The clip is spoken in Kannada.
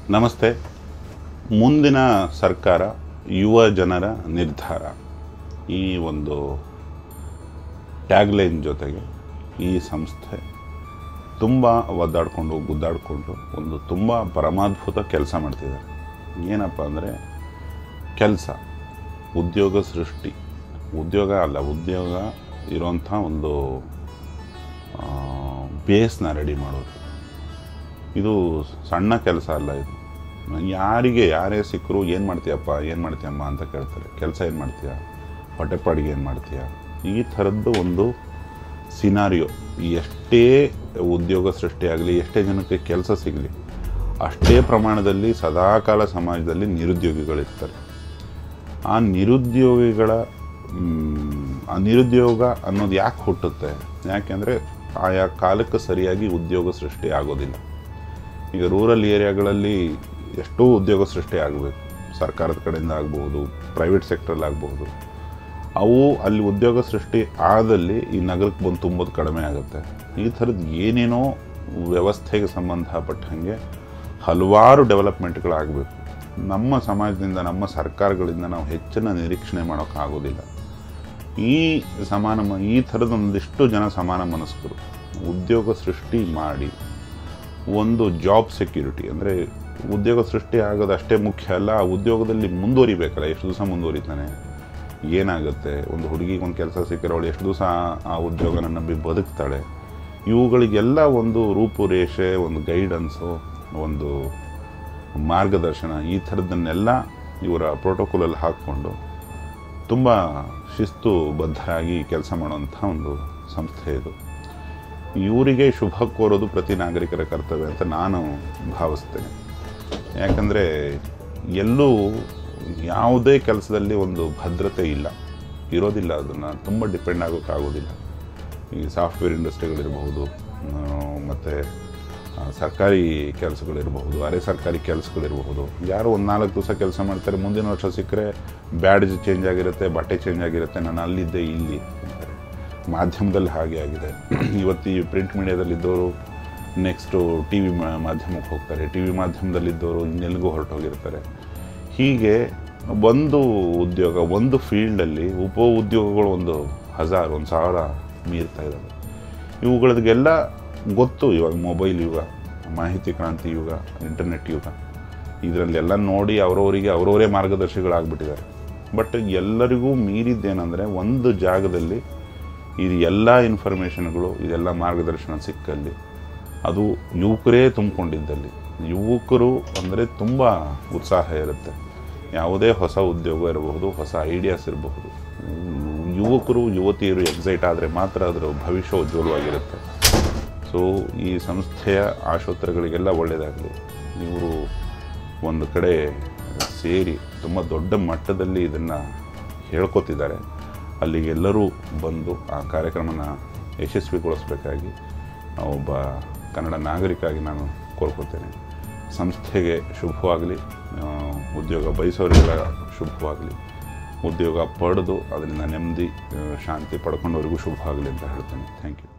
ನಮಸ್ತೆ ಮುಂದಿನ ಸರ್ಕಾರ ಯುವ ಜನರ ನಿರ್ಧಾರ ಈ ಒಂದು ಟ್ಯಾಗ್ಲೈನ್ ಜೊತೆಗೆ ಈ ಸಂಸ್ಥೆ ತುಂಬ ಒದ್ದಾಡಿಕೊಂಡು ಗುದ್ದಾಡಿಕೊಂಡು ಒಂದು ತುಂಬ ಪರಮಾದ್ಭುತ ಕೆಲಸ ಮಾಡ್ತಿದ್ದಾರೆ ಏನಪ್ಪ ಅಂದರೆ ಕೆಲಸ ಉದ್ಯೋಗ ಸೃಷ್ಟಿ ಉದ್ಯೋಗ ಅಲ್ಲ ಉದ್ಯೋಗ ಇರೋಂಥ ಒಂದು ಬೇಸ್ನ ರೆಡಿ ಮಾಡೋದು ಇದು ಸಣ್ಣ ಕೆಲಸ ಅಲ್ಲ ಇದು ಯಾರಿಗೆ ಯಾರೇ ಸಿಕ್ಕರು ಏನು ಮಾಡ್ತೀಯಪ್ಪ ಏನು ಮಾಡ್ತೀಯಮ್ಮ ಅಂತ ಕೇಳ್ತಾರೆ ಕೆಲಸ ಏನು ಮಾಡ್ತೀಯ ಹೊಟ್ಟೆಪಾಡಿಗೆ ಏನು ಮಾಡ್ತೀಯ ಈ ಥರದ್ದು ಒಂದು ಸಿನಾರಿಯೋ ಎಷ್ಟೇ ಉದ್ಯೋಗ ಸೃಷ್ಟಿಯಾಗಲಿ ಎಷ್ಟೇ ಜನಕ್ಕೆ ಕೆಲಸ ಸಿಗಲಿ ಅಷ್ಟೇ ಪ್ರಮಾಣದಲ್ಲಿ ಸದಾಕಾಲ ಸಮಾಜದಲ್ಲಿ ನಿರುದ್ಯೋಗಿಗಳಿರ್ತಾರೆ ಆ ನಿರುದ್ಯೋಗಿಗಳ ಮ್, ಆ ನಿರುದ್ಯೋಗ ಅನ್ನೋದು ಯಾಕೆ ಹುಟ್ಟುತ್ತೆ ಯಾಕೆಂದರೆ ಆಯಾ ಕಾಲಕ್ಕೆ ಸರಿಯಾಗಿ ಉದ್ಯೋಗ ಸೃಷ್ಟಿ ಆಗೋದಿಲ್ಲ ಈಗ ರೂರಲ್ ಏರಿಯಾಗಳಲ್ಲಿ ಎಷ್ಟೋ ಉದ್ಯೋಗ ಸೃಷ್ಟಿ ಆಗಬೇಕು ಸರ್ಕಾರದ ಕಡೆಯಿಂದ ಆಗಬಹುದು ಪ್ರೈವೇಟ್ ಸೆಕ್ಟ್ರಲ್ಲಿ ಆಗಬಹುದು ಅವು ಅಲ್ಲಿ ಉದ್ಯೋಗ ಸೃಷ್ಟಿ ಆದಲ್ಲಿ ಈ ನಗರಕ್ಕೆ ಬಂದು ತುಂಬೋದು ಕಡಿಮೆ ಆಗುತ್ತೆ ಈ ಥರದ್ದು ಏನೇನೋ ವ್ಯವಸ್ಥೆಗೆ ಸಂಬಂಧಪಟ್ಟ ಹಾಗೆ ಹಲವಾರು ಡೆವಲಪ್ಮೆಂಟ್ಗಳಾಗಬೇಕು ನಮ್ಮ ಸಮಾಜದಿಂದ ನಮ್ಮ ಸರ್ಕಾರಗಳಿಂದ ನಾವು ಹೆಚ್ಚಿನ ನಿರೀಕ್ಷಣೆ ಮಾಡೋಕ್ಕಾಗೋದಿಲ್ಲ ಈ ಸಮಾನ ಮ- ಈ ಥರದ ಒಂದಿಷ್ಟು ಜನ ಸಮಾನ ಮನಸ್ಕರು ಉದ್ಯೋಗ ಸೃಷ್ಟಿ ಮಾಡಿ ಒಂದು ಜಾಬ್ ಸೆಕ್ಯೂರಿಟಿ ಅಂದರೆ ಉದ್ಯೋಗ ಸೃಷ್ಟಿ ಆಗೋದು ಅಷ್ಟೇ ಮುಖ್ಯ ಅಲ್ಲ ಆ ಉದ್ಯೋಗದಲ್ಲಿ ಮುಂದುವರಿಬೇಕಲ್ಲ ಎಷ್ಟು ದಿವಸ ಮುಂದುವರಿತಾನೆ ಏನಾಗುತ್ತೆ ಒಂದು ಹುಡುಗಿಗೆ ಒಂದು ಕೆಲಸ ಸಿಕ್ಕಿರೋ ಅವಳು ಎಷ್ಟು ದಿವಸ ಆ- ಆ ಉದ್ಯೋಗನ ನಂಬಿ ಬದುಕ್ತಾಳೆ ಇವುಗಳಿಗೆಲ್ಲ ಒಂದು ರೂಪುರೇಷೆ ಒಂದು ಗೈಡೆನ್ಸು ಒಂದು ಮಾರ್ಗದರ್ಶನ ಈ ಥರದನ್ನೆಲ್ಲ ಇವರ ಪ್ರೋಟೋಕಾಲಲ್ಲಿ ಹಾಕ್ಕೊಂಡು ತುಂಬ ಶಿಸ್ತುಬದ್ಧರಾಗಿ ಕೆಲಸ ಮಾಡುವಂಥ ಒಂದು ಸಂಸ್ಥೆ ಇದು ಇವರಿಗೆ ಶುಭ ಕೋರೋದು ಪ್ರತಿ ನಾಗರಿಕರ ಕರ್ತವ್ಯ ಅಂತ ನಾನು ಭಾವಿಸ್ತೇನೆ ಯಾಕಂದರೆ ಎಲ್ಲೂ ಯಾವುದೇ ಕೆಲಸದಲ್ಲಿ ಒಂದು ಭದ್ರತೆ ಇಲ್ಲ ಇರೋದಿಲ್ಲ ಅದನ್ನು ತುಂಬ ಡಿಪೆಂಡ್ ಆಗೋಕ್ಕಾಗೋದಿಲ್ಲ ಈ ಸಾಫ್ಟ್ವೇರ್ ಇಂಡಸ್ಟ್ರಿಗಳಿರಬಹುದು ಮತ್ತು ಸರ್ಕಾರಿ ಕೆಲಸಗಳಿರಬಹುದು ಅರೆ ಸರ್ಕಾರಿ ಕೆಲಸಗಳಿರಬಹುದು ಯಾರೋ ಒಂದು ನಾಲ್ಕು ದಿವಸ ಕೆಲಸ ಮಾಡ್ತಾರೆ ಮುಂದಿನ ವರ್ಷ ಸಿಕ್ಕರೆ ಬ್ಯಾಡ್ಜ್ ಚೇಂಜ್ ಆಗಿರುತ್ತೆ ಬಟ್ಟೆ ಚೇಂಜ್ ಆಗಿರುತ್ತೆ ನಾನು ಅಲ್ಲಿದ್ದೆ ಇಲ್ಲಿ ಅಂತಾರೆ ಮಾಧ್ಯಮದಲ್ಲಿ ಹಾಗೆ ಆಗಿದೆ ಇವತ್ತು ಈ ಪ್ರಿಂಟ್ ಮೀಡಿಯಾದಲ್ಲಿದ್ದವರು ನೆಕ್ಸ್ಟು ಟಿ ವಿ ಮಾಧ್ಯಮಕ್ಕೆ ಹೋಗ್ತಾರೆ ಟಿ ವಿ ಮಾಧ್ಯಮದಲ್ಲಿದ್ದವರು ಇನ್ನೆಲ್ಲಿಗೂ ಹೊರಟೋಗಿರ್ತಾರೆ ಹೀಗೆ ಒಂದು ಉದ್ಯೋಗ ಒಂದು ಫೀಲ್ಡಲ್ಲಿ ಉಪ ಉದ್ಯೋಗಗಳು ಒಂದು ಹಜಾರ್ ಒಂದು ಸಾವಿರ ಮೀರ್ತಾ ಇದ್ದಾವೆ ಇವುಗಳಿಗೆಲ್ಲ ಗೊತ್ತು ಇವಾಗ ಮೊಬೈಲ್ ಯುಗ ಮಾಹಿತಿ ಕ್ರಾಂತಿ ಯುಗ ಇಂಟರ್ನೆಟ್ ಯುಗ ಇದರಲ್ಲೆಲ್ಲ ನೋಡಿ ಅವರವರಿಗೆ ಅವರವರೇ ಮಾರ್ಗದರ್ಶಿಗಳಾಗ್ಬಿಟ್ಟಿದ್ದಾರೆ ಬಟ್ ಎಲ್ಲರಿಗೂ ಮೀರಿದ್ದೇನೆಂದರೆ ಒಂದು ಜಾಗದಲ್ಲಿ ಇದು ಎಲ್ಲ ಇನ್ಫಾರ್ಮೇಷನ್ಗಳು ಇದೆಲ್ಲ ಮಾರ್ಗದರ್ಶನ ಸಿಕ್ಕಲ್ಲಿ ಅದು ಯುವಕರೇ ತುಂಬಿಕೊಂಡಿದ್ದಲ್ಲಿ ಯುವಕರು ಅಂದರೆ ತುಂಬ ಉತ್ಸಾಹ ಇರುತ್ತೆ ಯಾವುದೇ ಹೊಸ ಉದ್ಯೋಗ ಇರಬಹುದು ಹೊಸ ಐಡಿಯಾಸ್ ಇರಬಹುದು ಯುವಕರು ಯುವತಿಯರು ಎಕ್ಸೈಟ್ ಆದರೆ ಮಾತ್ರ ಅದರ ಭವಿಷ್ಯ ಉಜ್ವಲವಾಗಿರುತ್ತೆ ಸೊ ಈ ಸಂಸ್ಥೆಯ ಆಶೋತ್ತರಗಳಿಗೆಲ್ಲ ಒಳ್ಳೆಯದಾಗಲಿ ಇವರು ಒಂದು ಕಡೆ ಸೇರಿ ತುಂಬ ದೊಡ್ಡ ಮಟ್ಟದಲ್ಲಿ ಇದನ್ನು ಹೇಳ್ಕೊತಿದ್ದಾರೆ ಅಲ್ಲಿಗೆಲ್ಲರೂ ಬಂದು ಆ ಕಾರ್ಯಕ್ರಮನ ಯಶಸ್ವಿಗೊಳಿಸಬೇಕಾಗಿ ಒಬ್ಬ ಕನ್ನಡ ನಾಗರಿಕಾಗಿ ನಾನು ಕೋರ್ಕೊತೇನೆ ಸಂಸ್ಥೆಗೆ ಶುಭವಾಗಲಿ ಆ, ಉದ್ಯೋಗ ಬಯಸೋರಿಗೆಲ್ಲ ಶುಭವಾಗಲಿ ಉದ್ಯೋಗ ಪಡೆದು ಅದರಿಂದ ನೆಮ್ಮದಿ ಆ, ಶಾಂತಿ ಪಡ್ಕೊಂಡವರಿಗೂ ಶುಭವಾಗಲಿ ಅಂತ ಹೇಳ್ತೇನೆ ಥ್ಯಾಂಕ್ ಯು